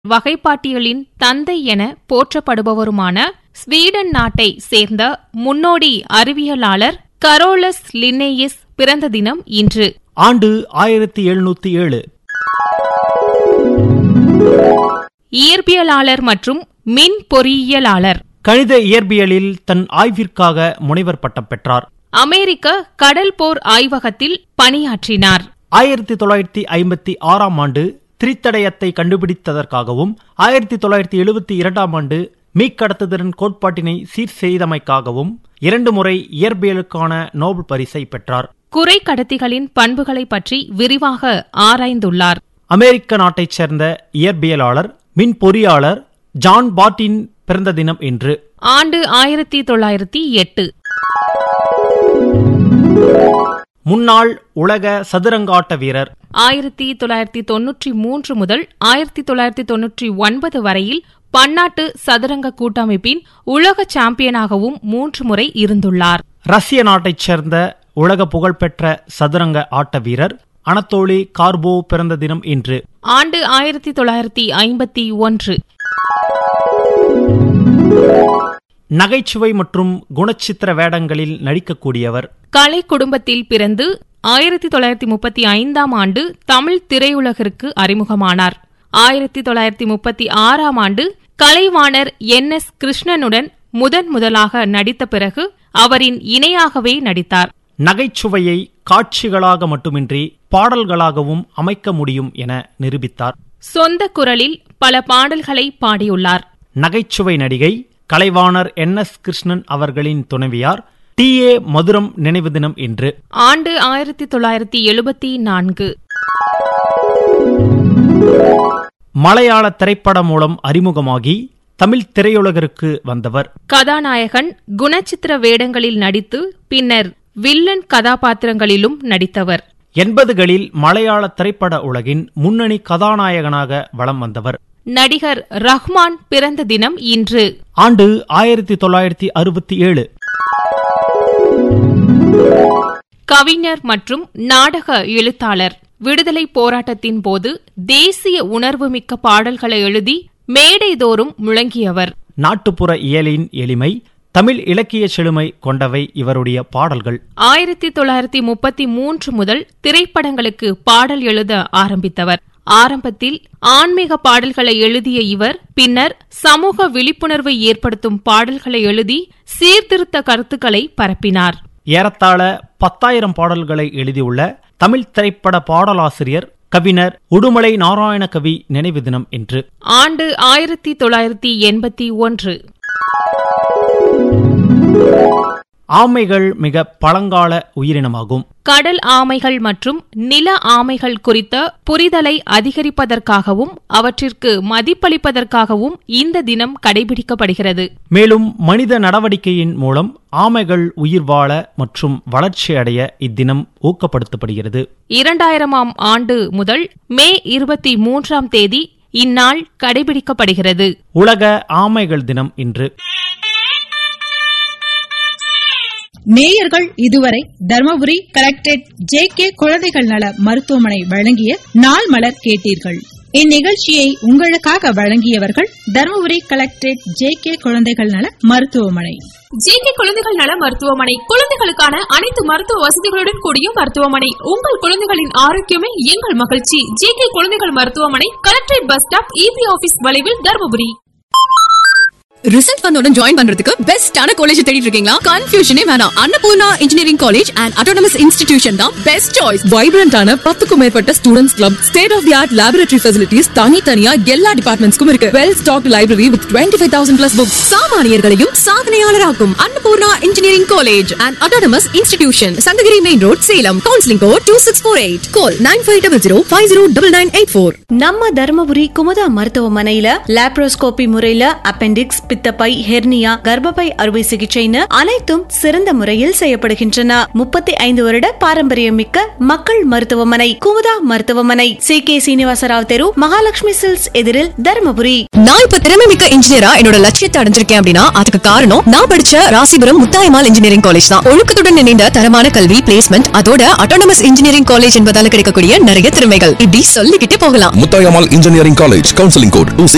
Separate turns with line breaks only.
வகைப்பாட்டியலின் தந்தை என போற்றப்படுபவருமான ஸ்வீடன் நாட்டை சேர்ந்த முன்னோடி அறிவியலாளர் கரோலஸ் லின்னேயஸ் பிறந்த தினம் இன்று
ஆண்டு ஆயிரத்தி எழுநூத்தி ஏழு
இயற்பியலாளர் மற்றும் மின் பொறியியலாளர்
கணித இயற்பியலில் தன் ஆய்விற்காக முனைவர் பட்டம் பெற்றார்
அமெரிக்க கடல் போர் ஆய்வகத்தில் பணியாற்றினார்
ஆயிரத்தி தொள்ளாயிரத்தி ஐம்பத்தி ஆறாம் ஆண்டு திரித்தடயத்தை கண்டுபிடித்ததற்காகவும் ஆயிரத்தி தொள்ளாயிரத்தி எழுபத்தி இரண்டாம் ஆண்டு மீக்கடத்துதிறன் கோட்பாட்டினை சீர் செய்தமைக்காகவும் இரண்டு முறை இயற்பியலுக்கான நோபல் பரிசை பெற்றார்
குறை கடத்திகளின் பண்புகளை பற்றி விரிவாக ஆராய்ந்துள்ளார்
அமெரிக்க நாட்டைச் சேர்ந்த இயற்பியலாளர் மின் பொறியாளர் ஜான் பாட்டின் பிறந்த தினம் இன்று
ஆண்டு ஆயிரத்தி தொள்ளாயிரத்தி எட்டு
முன்னாள் உலக சதுரங்காட்ட வீரர்
ஆயிரத்தி தொள்ளாயிரத்தி தொன்னூற்றி மூன்று முதல் ஆயிரத்தி தொள்ளாயிரத்தி தொன்னூற்றி ஒன்பது வரையில் பன்னாட்டு சதுரங்க கூட்டமைப்பின் உலக சாம்பியனாகவும் மூன்று முறை இருந்துள்ளார்
ரஷ்ய நாட்டைச் சேர்ந்த உலக புகழ்பெற்ற சதுரங்க ஆட்ட வீரர் அனத்தோலி கார்போ பிறந்த தினம் இன்று
ஆண்டு ஆயிரத்தி தொள்ளாயிரத்தி ஐம்பத்தி ஒன்று
நகைச்சுவை மற்றும் குணச்சித்திர வேடங்களில் நடிக்கக்கூடியவர்
கலை குடும்பத்தில் பிறந்து ஆயிரத்தி தொள்ளாயிரத்தி முப்பத்தி ஐந்தாம் ஆண்டு தமிழ் திரையுலகிற்கு அறிமுகமானார் ஆயிரத்தி தொள்ளாயிரத்தி முப்பத்தி ஆறாம் ஆண்டு கலைவாணர் என் எஸ் கிருஷ்ணனுடன் முதன் முதலாக நடித்த பிறகு அவரின் இணையாகவே நடித்தார்
நகைச்சுவையை காட்சிகளாக மட்டுமின்றி பாடல்களாகவும் அமைக்க முடியும் என நிரூபித்தார்
சொந்த குரலில் பல பாடல்களை பாடியுள்ளார்
நகைச்சுவை நடிகை கலைவாணர் என் எஸ் கிருஷ்ணன் அவர்களின் துணைவியார் டி ஏ மதுரம் நினைவு தினம் இன்று
ஆண்டு ஆயிரத்தி தொள்ளாயிரத்தி எழுபத்தி நான்கு
மலையாள திரைப்படம் மூலம் அறிமுகமாகி தமிழ் திரையுலகிற்கு வந்தவர்
கதாநாயகன் குணச்சித்திர வேடங்களில் நடித்து பின்னர் வில்லன் கதாபாத்திரங்களிலும் நடித்தவர்
எண்பதுகளில் மலையாள திரைப்பட உலகின் முன்னணி கதாநாயகனாக வலம் வந்தவர்
நடிகர் ரஹ்மான் பிறந்த தினம் இன்று
ஆண்டு ஆயிரத்தி தொள்ளாயிரத்தி அறுபத்தி ஏழு
கவிஞர் மற்றும் நாடக எழுத்தாளர் விடுதலை போராட்டத்தின் போது தேசிய உணர்வுமிக்க பாடல்களை எழுதி மேடைதோறும் முழங்கியவர்
நாட்டுப்புற இயலின் எளிமை தமிழ் இலக்கிய செழுமை கொண்டவை இவருடைய பாடல்கள்
ஆயிரத்தி தொள்ளாயிரத்தி முப்பத்தி மூன்று முதல் திரைப்படங்களுக்கு பாடல் எழுத ஆரம்பித்தவர் ஆரம்பத்தில் ஆன்மீக பாடல்களை எழுதிய இவர் பின்னர் சமூக விழிப்புணர்வை ஏற்படுத்தும் பாடல்களை எழுதி சீர்திருத்த கருத்துக்களை பரப்பினார்
ஏறத்தாழ பத்தாயிரம் பாடல்களை எழுதியுள்ள தமிழ் திரைப்பட பாடலாசிரியர் கவிஞர் உடுமலை நாராயண கவி நினைவு தினம் என்று
ஆண்டு ஆயிரத்தி தொள்ளாயிரத்தி எண்பத்தி ஒன்று
ஆமைகள் மிக பழங்கால உயிரினமாகும்
கடல் ஆமைகள் மற்றும் நில ஆமைகள் குறித்த புரிதலை அதிகரிப்பதற்காகவும் அவற்றிற்கு மதிப்பளிப்பதற்காகவும் இந்த தினம் கடைபிடிக்கப்படுகிறது
மேலும் மனித நடவடிக்கையின் மூலம் ஆமைகள் உயிர் வாழ மற்றும் வளர்ச்சி அடைய இத்தினம் ஊக்கப்படுத்தப்படுகிறது
இரண்டாயிரமாம் ஆண்டு முதல் மே இருபத்தி மூன்றாம் தேதி இந்நாள் கடைபிடிக்கப்படுகிறது
உலக ஆமைகள் தினம் இன்று
நேயர்கள் இதுவரை தர்மபுரி கலெக்டரேட் ஜே கே குழந்தைகள் நல மருத்துவமனை வழங்கிய நாள் மலர் கேட்டீர்கள் இந்நிகழ்ச்சியை உங்களுக்காக வழங்கியவர்கள் தர்மபுரி கலெக்டரேட் ஜே கே குழந்தைகள் நல மருத்துவமனை
ஜேகே குழந்தைகள் நல மருத்துவமனை குழந்தைகளுக்கான அனைத்து மருத்துவ வசதிகளுடன் கூடிய மருத்துவமனை உங்கள் குழந்தைகளின் ஆரோக்கியமே எங்கள் மகிழ்ச்சி ஜேகே குழந்தைகள் மருத்துவமனை collectorate bus stop EB office வளைவில் தருமபுரி
ரிசல்ட் வந்தோட ஜாயின் பண்றதுக்கு பெஸ்டான காலேஜ் தேடிட்டு இருக்கீங்களா கன்ஃபியூஷனே வேணாம் Annapoorna engineering college and autonomous institution தான் பெஸ்ட் சாய்ஸ் வைப்ரண்டான பத்துக்கும் மேற்பட்ட students club state of the art laboratory facilities தனித்தனியா எல்லா டிபார்ட்மெண்ட்ஸ்க்கும் இருக்கு well stock library with twenty five thousand plus books சாமானியர்களையும் சாதனையாளராக்கும் Annapoorna engineering college and autonomous institution Sankagiri main road Salem counselling code two six four eight call nine five double zero five zero double nine eight four
நம்ம தருமபுரி குமுதா மருத்துவமனையில laparoscopy முறையில appendix பித்தப்பை hernia கர்ப்பப்பை அறுவை சிகிச்சைன்னு அனைத்தும் சிறந்த முறையில் செய்யப்படுகின்றன முப்பத்தி ஐந்து வருட பாரம்பரியம் மிக்க மக்கள் மருத்துவமனை குமுதா மருத்துவமனை சி கே சீனிவாசராவ் தெரு மகாலட்சுமி சில்ஸ் எதிரில் தருமபுரி
நான் இப்ப திறமை மிக்க இன்ஜினியரா என்னோட லட்சியத்தை அடைஞ்சிருக்கேன் அப்படின்னா அதுக்கு காரணம் நான் படிச்ச ராசிபுரம் முத்தாயமால் இன்ஜினியரிங் காலேஜ் தான் ஒழுக்கத்துடன் இணைந்த தரமான கல்வி பிளேஸ்மெண்ட் அதோட அட்டானமஸ் இன்ஜினியரிங் காலேஜ் என்பதால கிடைக்கக்கூடிய நிறைய திறமைகள் இப்படி சொல்லிக்கிட்டே போகலாம்
Mutayamal Engineering College, Counseling Code